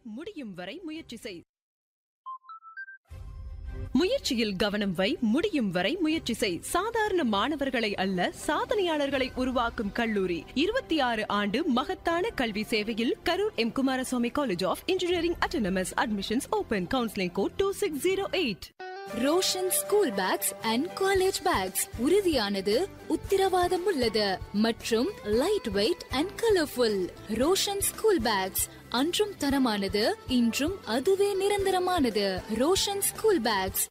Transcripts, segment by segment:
முடியும் வரை முயற்சி செய் முயற்சியில் கவனம் வை முடியும் வரை முயற்சி செய் சாதாரண மாணவர்களை அல்ல சாதனையாளர்களை உருவாக்கும் கல்லூரி இருபத்தி ஆறு ஆண்டு மகத்தான கல்வி சேவையில் Karur M Kumaraswamy college of engineering autonomous admissions open counselling code two six zero eight Roshan school bags and college bags உறுதியானது உத்திரவாதம் உள்ளது மற்றும் light weight and colourful Roshan school bags அன்றும் தரமானது இன்றும் அதுவே நிரந்தரமானது ரோஷன் ஸ்கூல் பேக்ஸ்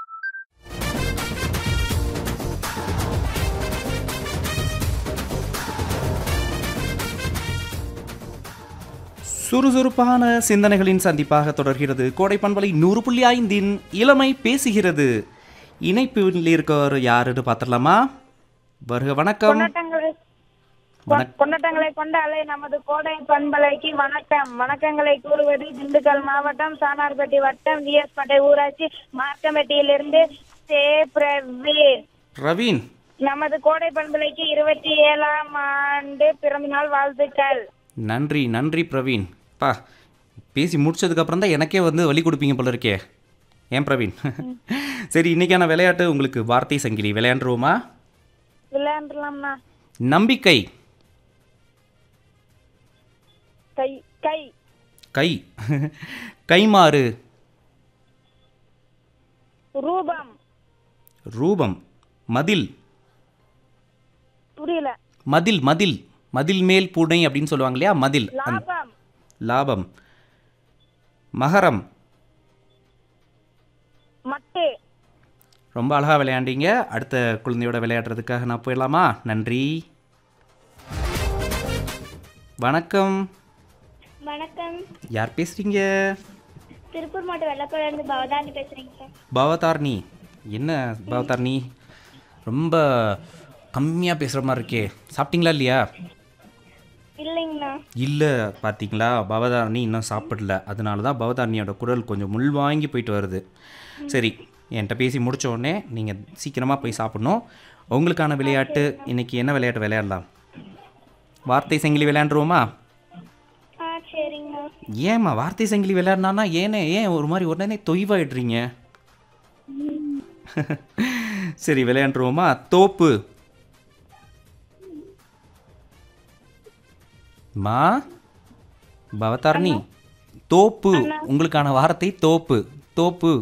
சுறுசுறுப்பான சிந்தனைகளின் சந்திப்பாக தொடர்கிறது கோடை பண்பலை நூறு புள்ளி ஐந்தின் இளமை பேசுகிறது இணைப்பில் இருக்கவர் யாருன்னு பார்த்துடலாமா வருக வணக்கம் கொண்டாட்டங்களை வணக்- கொண்டாட்டங்களை கொண்டாலே நமது கோடை பண்பலைக்கு வணக்கம் வணக்கங்களை கூறுவது திண்டுக்கல் மாவட்டம் சானார்பட்டி வட்டம் விஎஸ் பட்டை ஊராட்சி மார்க்கம்பட்டியிலிருந்து சே பிரவீன் ரவீன் நமது கோடை பண்பலைக்கு இருபத்தி ஏழாம் ஆண்டு பிறந்தநாள் வாழ்த்துக்கள் நன்றி நன்றி பிரவீன் பா பேசி முடிச்சதுக்கப்புறம் தான் எனக்கே வந்து வழி கொடுப்பீங்க போல இருக்கே ஏன் பிரவீன் சரி இன்னைக்கான விளையாட்டு உங்களுக்கு வார்த்தை சங்கிலி விளையாண்டுருவோமா விளையாண்டலாம்ண்ணா நம்பிக்கை கை கை கை கைமாறு ரூபம் ரூபம் மதில் புரியல மதில் மதில் மதில் மேல் பூனை அப்படின்னு சொல்லுவாங்க இல்லையா மதில் அந்த- லாபம் லாபம் மகரம் மட்டு ரொம்ப அழகாக விளையாண்டீங்க அடுத்த குழந்தையோட விளையாடுறதுக்காக நான் போயிடலாமா நன்றி வணக்கம் வணக்கம் யார் பேசுறீங்க திருப்பூர் மாவட்டம் வெள்ளப்பலேருந்து பவதானி பேசுறேங்க சார் பவதார்னி என்ன பவதார்னி ரொம்ப கம்மியாக பேசுகிற மாதிரி இருக்கே சாப்பிட்டீங்களா இல்லையா இல்லைங்கண்ணா இல்லை பார்த்தீங்களா பவதாரணி இன்னும் சாப்பிடல அதனால தான் பவதாரணியோட குரல் கொஞ்சம் முள் வாங்கி போயிட்டு வருது சரி என்கிட்ட பேசி முடிச்ச உடனே நீங்கள் சீக்கிரமாக போய் சாப்பிடணும் உங்களுக்கான விளையாட்டு இன்னைக்கு என்ன விளையாட்டு விளையாடலாம் வார்த்தை சங்கிலி விளையாண்டுருவோமா ஆ சரிங்கண்ணா ஏம்மா வார்த்தை சங்கிலி விளையாடினானா ஏனே ஏன் ஒரு மாதிரி உடனே தொய்வாயிடுறீங்க சரி விளையாண்டுருவோமா தோப்பு மா பவதாரணி தோப்பு உங்களுக்கான வார்த்தை தோப்பு தோப்பு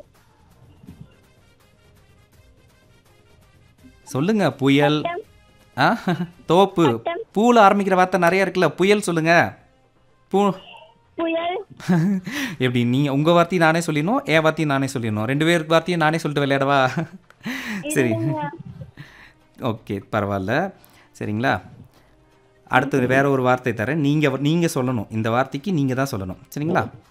சொல்லுங்க புயல் ஆ தோப்பு பூல ஆரம்பிக்கிற வார்த்தை நிறைய இருக்குல்ல புயல் சொல்லுங்க பூ புயல் எப்படி நீ உங்க வார்த்தையும் நானே சொல்லிடணும் என் வார்த்தையும் நானே சொல்லிடணும் ரெண்டு பேர் வார்த்தையும் நானே சொல்லிட்டு விளையாடவா சரி ஓகே பரவாயில்ல சரிங்களா அடுத்து வேற ஒரு வார்த்தை தரேன் நீங்க நீங்க சொல்லணும் இந்த வார்த்தைக்கு நீங்க தான் சொல்லணும் சரிங்களா